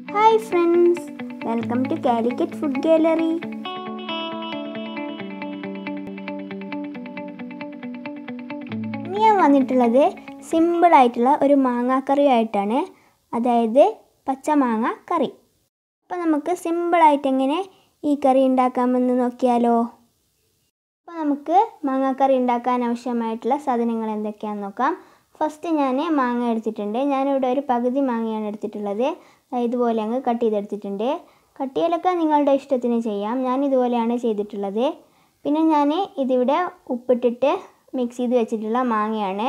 hi friends welcome to Calicut food gallery ഇനി ഞാൻ വന്നിട്ടുള്ളത് സിമ്പിളായിട്ടുള്ള ഒരു മാങ്ങാക്കറിയായിട്ടാണ് അതായത് പച്ചമാങ്ങ കറി അപ്പോൾ നമുക്ക് സിമ്പിളായിട്ട് എങ്ങനെ ഈ കറി ഉണ്ടാക്കാമെന്ന് നോക്കിയാലോ അപ്പോൾ നമുക്ക് മാങ്ങാക്കറി ഉണ്ടാക്കാൻ ആവശ്യമായിട്ടുള്ള സാധനങ്ങൾ എന്തൊക്കെയാണെന്ന് നോക്കാം ഫസ്റ്റ് ഞാൻ മാങ്ങ എടുത്തിട്ടുണ്ട് ഞാനിവിടെ ഒരു പകുതി മാങ്ങയാണ് എടുത്തിട്ടുള്ളത് ഇതുപോലെ അങ്ങ് കട്ട് ചെയ്തെടുത്തിട്ടുണ്ട് കട്ട് ചെയ്യലൊക്കെ നിങ്ങളുടെ ഇഷ്ടത്തിന് ചെയ്യാം ഞാൻ ഇതുപോലെയാണ് ചെയ്തിട്ടുള്ളത് പിന്നെ ഞാൻ ഇതിവിടെ ഉപ്പിട്ടിട്ട് മിക്സ് ചെയ്ത് വെച്ചിട്ടുള്ള മാങ്ങയാണ്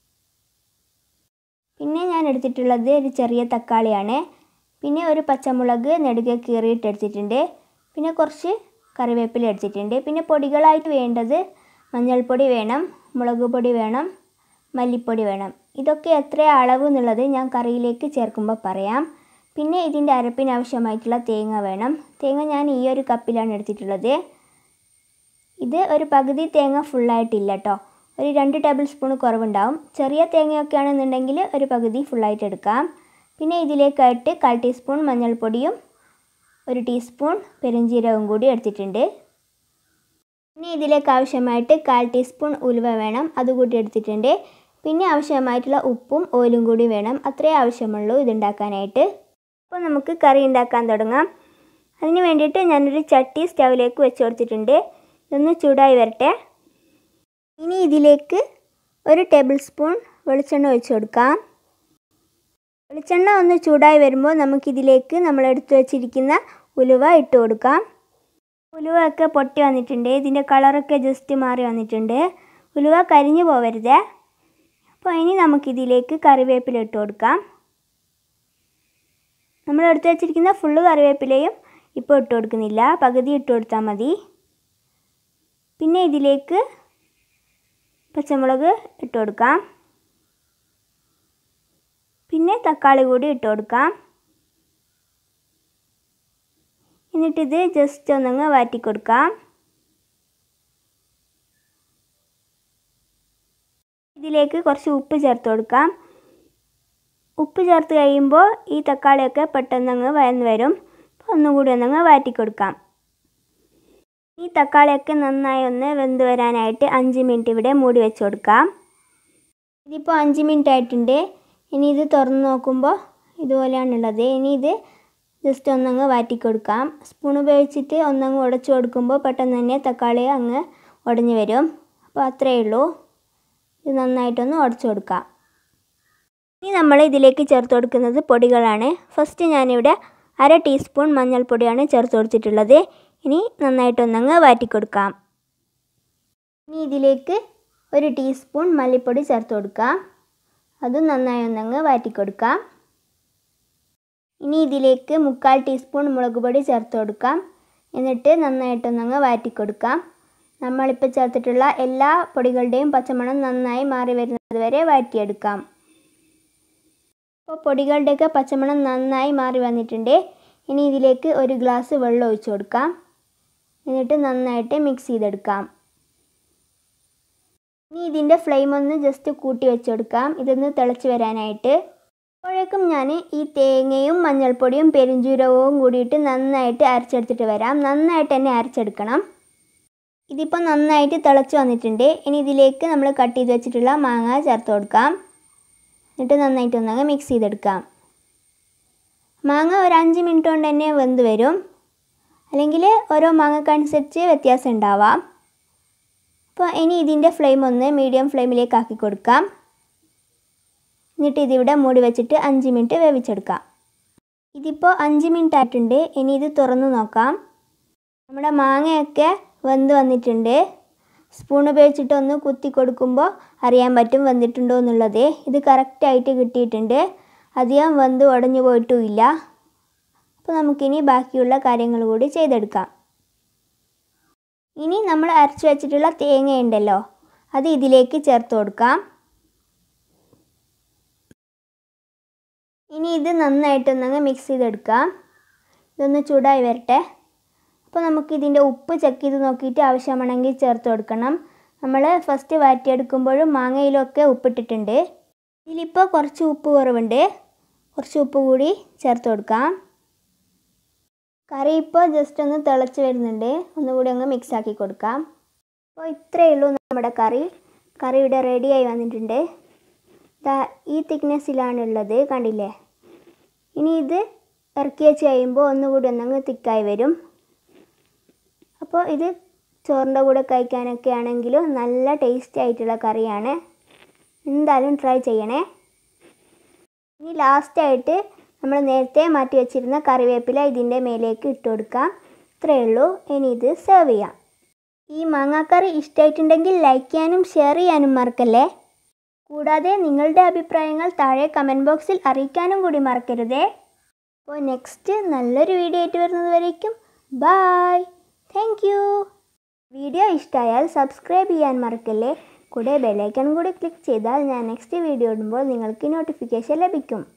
പിന്നെ ഞാൻ എടുത്തിട്ടുള്ളത് ഒരു ചെറിയ തക്കാളിയാണ് പിന്നെ ഒരു പച്ചമുളക് നെടുകെ കീറിയിട്ട് എടുത്തിട്ടുണ്ട് പിന്നെ കുറച്ച് കറിവേപ്പില എടുത്തിട്ടുണ്ട് പിന്നെ പൊടികളായിട്ട് വേണ്ടത് മഞ്ഞൾപ്പൊടി വേണം മുളക് പൊടി വേണം മല്ലിപ്പൊടി വേണം ഇതൊക്കെ എത്ര അളവ് എന്നുള്ളത് ഞാൻ കറിയിലേക്ക് ചേർക്കുമ്പോൾ പറയാം പിന്നെ ഇതിൻ്റെ അരപ്പിന് ആവശ്യമായിട്ടുള്ള തേങ്ങ വേണം തേങ്ങ ഞാൻ ഈ ഒരു കപ്പിലാണ് എടുത്തിട്ടുള്ളത് ഇത് ഒരു പകുതി തേങ്ങ ഫുള്ളായിട്ടില്ല കേട്ടോ ഒരു രണ്ട് ടേബിൾ സ്പൂൺ കുറവുണ്ടാവും ചെറിയ തേങ്ങയൊക്കെ ആണെന്നുണ്ടെങ്കിൽ ഒരു പകുതി ഫുള്ളായിട്ട് എടുക്കാം പിന്നെ ഇതിലേക്കായിട്ട് കാൽ ടീസ്പൂൺ മഞ്ഞൾപ്പൊടിയും ഒരു ടീസ്പൂൺ പെരുംജീരകവും കൂടി എടുത്തിട്ടുണ്ട് പിന്നെ ഇതിലേക്ക് ആവശ്യമായിട്ട് കാൽ ടീസ്പൂൺ ഉലുവ വേണം അതുകൂടി എടുത്തിട്ടുണ്ട് പിന്നെ ആവശ്യമായിട്ടുള്ള ഉപ്പും ഓയിലും കൂടി വേണം അത്രേ ആവശ്യമുള്ളൂ ഇതുണ്ടാക്കാനായിട്ട് അപ്പോൾ നമുക്ക് കറി ഉണ്ടാക്കാൻ തുടങ്ങാം അതിന് വേണ്ടിയിട്ട് ഞാനൊരു ചട്ടി സ്റ്റൗവിലേക്ക് വെച്ച് കൊടുത്തിട്ടുണ്ട് ഇതൊന്ന് ചൂടായി വരട്ടെ ഇനി ഇതിലേക്ക് ഒരു ടേബിൾ സ്പൂൺ വെളിച്ചെണ്ണ ഒഴിച്ച് കൊടുക്കാം വെളിച്ചെണ്ണ ഒന്ന് ചൂടായി വരുമ്പോൾ നമുക്കിതിലേക്ക് നമ്മൾ എടുത്തു വച്ചിരിക്കുന്ന ഉലുവ ഇട്ട് കൊടുക്കാം ഉലുവ ഒക്കെ പൊട്ടി വന്നിട്ടുണ്ട് ഇതിൻ്റെ കളറൊക്കെ ജസ്റ്റ് മാറി വന്നിട്ടുണ്ട് ഉലുവ കരിഞ്ഞു പോവരുത് അപ്പോൾ ഇനി നമുക്കിതിലേക്ക് കറിവേപ്പില ഇട്ട് കൊടുക്കാം നമ്മൾ എടുത്തു വച്ചിരിക്കുന്ന ഫുള്ള് കറിവേപ്പിലയും ഇപ്പോൾ ഇട്ട് കൊടുക്കുന്നില്ല പകുതി ഇട്ട് കൊടുത്താൽ മതി പിന്നെ ഇതിലേക്ക് പച്ചമുളക് ഇട്ട് കൊടുക്കാം പിന്നെ തക്കാളി കൂടി ഇട്ട് കൊടുക്കാം എന്നിട്ടിത് ജസ്റ്റ് ഒന്നങ്ങ് വാറ്റി കൊടുക്കാം ഇതിലേക്ക് കുറച്ച് ഉപ്പ് ചേർത്ത് കൊടുക്കാം ഉപ്പ് ചേർത്ത് കഴിയുമ്പോൾ ഈ തക്കാളിയൊക്കെ പെട്ടെന്നങ്ങ് വയന്ന് വരും അപ്പോൾ ഒന്നും കൂടി ഒന്നങ്ങ് വാറ്റി കൊടുക്കാം ഈ തക്കാളിയൊക്കെ നന്നായി ഒന്ന് വെന്ത് വരാനായിട്ട് അഞ്ച് മിനിറ്റ് ഇവിടെ മൂടി വെച്ച് കൊടുക്കാം ഇതിപ്പോൾ അഞ്ച് മിനിറ്റ് ആയിട്ടുണ്ട് ഇനി ഇത് തുറന്ന് നോക്കുമ്പോൾ ഇതുപോലെയാണുള്ളത് ഇനി ഇത് ജസ്റ്റ് ഒന്നങ്ങ് വാറ്റി കൊടുക്കാം സ്പൂൺ ഉപയോഗിച്ചിട്ട് ഒന്നങ്ങ് ഉടച്ചു കൊടുക്കുമ്പോൾ പെട്ടെന്ന് തന്നെ തക്കാളി അങ്ങ് ഉടഞ്ഞു വരും അപ്പോൾ അത്രയേ ഉള്ളൂ ഇത് നന്നായിട്ടൊന്ന് ഉടച്ചു കൊടുക്കാം ഇനി നമ്മൾ ഇതിലേക്ക് ചേർത്ത് കൊടുക്കുന്നത് പൊടികളാണ് ഫസ്റ്റ് ഞാനിവിടെ അര ടീസ്പൂൺ മഞ്ഞൾപ്പൊടിയാണ് ചേർത്ത് കൊടുത്തിട്ടുള്ളത് ഇനി നന്നായിട്ടൊന്നങ്ങ് വാറ്റി കൊടുക്കാം ഇനി ഇതിലേക്ക് ഒരു ടീസ്പൂൺ മല്ലിപ്പൊടി ചേർത്ത് കൊടുക്കാം അതും നന്നായി ഒന്നങ്ങ് വാറ്റി കൊടുക്കാം ഇനി ഇതിലേക്ക് മുക്കാൽ ടീസ്പൂൺ മുളക് പൊടി ചേർത്ത് കൊടുക്കാം എന്നിട്ട് നന്നായിട്ടൊന്നങ്ങ് വാറ്റി കൊടുക്കാം നമ്മളിപ്പോൾ ചേർത്തിട്ടുള്ള എല്ലാ പൊടികളുടെയും പച്ചമണം നന്നായി മാറി വരുന്നത് വരെ വാറ്റിയെടുക്കാം അപ്പോൾ പൊടികളുടെയൊക്കെ പച്ചമണം നന്നായി മാറി വന്നിട്ടുണ്ട് ഇനി ഇതിലേക്ക് ഒരു ഗ്ലാസ് വെള്ളം ഒഴിച്ചു കൊടുക്കാം എന്നിട്ട് നന്നായിട്ട് മിക്സ് ചെയ്തെടുക്കാം ഇനി ഇതിൻ്റെ ഫ്ലെയിം ഒന്ന് ജസ്റ്റ് കൂട്ടി വെച്ച് കൊടുക്കാം ഇതൊന്ന് തിളച്ച് വരാനായിട്ട് അപ്പോഴേക്കും ഞാൻ ഈ തേങ്ങയും മഞ്ഞൾപ്പൊടിയും പെരുംജീരകവും കൂടിയിട്ട് നന്നായിട്ട് അരച്ചെടുത്തിട്ട് വരാം നന്നായിട്ട് തന്നെ അരച്ചെടുക്കണം ഇതിപ്പോൾ നന്നായിട്ട് തിളച്ച് വന്നിട്ടുണ്ട് ഇനി ഇതിലേക്ക് നമ്മൾ കട്ട് ചെയ്ത് വെച്ചിട്ടുള്ള മാങ്ങ ചേർത്ത് കൊടുക്കാം എന്നിട്ട് നന്നായിട്ട് ഒന്നങ്ങ് മിക്സ് ചെയ്തെടുക്കാം മാങ്ങ ഒരു അഞ്ച് മിനിറ്റ് കൊണ്ട് തന്നെ വെന്ത് വരും അല്ലെങ്കിൽ ഓരോ മാങ്ങക്കനുസരിച്ച് വ്യത്യാസം ഉണ്ടാവാം അപ്പോൾ ഇനി ഇതിൻ്റെ ഫ്ലെയിം ഒന്ന് മീഡിയം ഫ്ലെയിമിലേക്ക് ആക്കി കൊടുക്കാം എന്നിട്ട് ഇതിവിടെ മൂടി വെച്ചിട്ട് അഞ്ച് മിനിറ്റ് വേവിച്ചെടുക്കാം ഇതിപ്പോൾ അഞ്ച് മിനിറ്റ് ആയിട്ടുണ്ട് ഇനി ഇത് തുറന്ന് നോക്കാം നമ്മുടെ മാങ്ങയൊക്കെ വെന്ത് വന്നിട്ടുണ്ട് സ്പൂൺ ഉപയോഗിച്ചിട്ട് ഒന്ന് കുത്തി കൊടുക്കുമ്പോൾ അറിയാൻ പറ്റും വെന്തിട്ടുണ്ടോ എന്നുള്ളത് ഇത് കറക്റ്റായിട്ട് കിട്ടിയിട്ടുണ്ട് അധികം വെന്ത് ഉടഞ്ഞു പോയിട്ടുമില്ല അപ്പോൾ നമുക്കിനി ബാക്കിയുള്ള കാര്യങ്ങൾ കൂടി ചെയ്തെടുക്കാം ഇനി നമ്മൾ അരച്ച് വെച്ചിട്ടുള്ള തേങ്ങ ഉണ്ടല്ലോ അത് ഇതിലേക്ക് ചേർത്ത് കൊടുക്കാം ഇനി ഇത് നന്നായിട്ടൊന്നങ്ങ് മിക്സ് ചെയ്തെടുക്കാം ഇതൊന്ന് ചൂടായി വരട്ടെ അപ്പോൾ നമുക്ക് ഇതിൻ്റെ ഉപ്പ് ചെക്ക് ചെയ്ത് നോക്കിയിട്ട് ആവശ്യമാണെങ്കിൽ ചേർത്ത് കൊടുക്കണം നമ്മൾ ഫസ്റ്റ് വാറ്റിയെടുക്കുമ്പോഴും മാങ്ങയിലൊക്കെ ഉപ്പിട്ടിട്ടുണ്ട് ഇതിലിപ്പോൾ കുറച്ച് ഉപ്പ് കുറവുണ്ട് കുറച്ച് ഉപ്പ് കൂടി ചേർത്ത് കൊടുക്കാം കറി ഇപ്പോൾ ജസ്റ്റ് ഒന്ന് തിളച്ച് വരുന്നുണ്ട് ഒന്നുകൂടി അങ്ങ് മിക്സ് ആക്കി കൊടുക്കാം അപ്പോൾ ഇത്രയേ ഉള്ളൂ നമ്മുടെ കറി കറി ഇവിടെ റെഡിയായി വന്നിട്ടുണ്ട് ദാ ഈ തിക്നെസ്സിലാണ് ഉള്ളത് കണ്ടില്ലേ ഇനി ഇത് ഇറക്കി വെച്ച് കഴിയുമ്പോൾ ഒന്നുകൂടി ഒന്നങ്ങ് തിക്കായി വരും അപ്പോൾ ഇത് ചോറിൻ്റെ കൂടെ കഴിക്കാനൊക്കെ ആണെങ്കിലും നല്ല ടേസ്റ്റി ആയിട്ടുള്ള കറിയാണ് എന്തായാലും ട്രൈ ചെയ്യണേ ഇനി ലാസ്റ്റായിട്ട് നമ്മൾ നേരത്തെ മാറ്റി വെച്ചിരുന്ന കറിവേപ്പില ഇതിൻ്റെ മേലേക്ക് ഇട്ട് കൊടുക്കാം ഇത്രയേ ഉള്ളൂ ഇനി ഇത് സെർവ് ചെയ്യാം ഈ മാങ്ങാക്കറി ഇഷ്ടമായിട്ടുണ്ടെങ്കിൽ ലൈക്ക് ചെയ്യാനും ഷെയർ ചെയ്യാനും മറക്കല്ലേ കൂടാതെ നിങ്ങളുടെ അഭിപ്രായങ്ങൾ താഴെ കമൻറ്റ് ബോക്സിൽ അറിയിക്കാനും കൂടി മറക്കരുതേ അപ്പോൾ നെക്സ്റ്റ് നല്ലൊരു വീഡിയോ ആയിട്ട് വരുന്നത് വരേക്കും ബായ് താങ്ക് യു വീഡിയോ ഇഷ്ടമായാൽ സബ്സ്ക്രൈബ് ചെയ്യാൻ മറക്കല്ലേ കൂടെ ബെല്ലൈക്കൺ കൂടി ക്ലിക്ക് ചെയ്താൽ ഞാൻ നെക്സ്റ്റ് വീഡിയോ ഇടുമ്പോൾ നിങ്ങൾക്ക് നോട്ടിഫിക്കേഷൻ ലഭിക്കും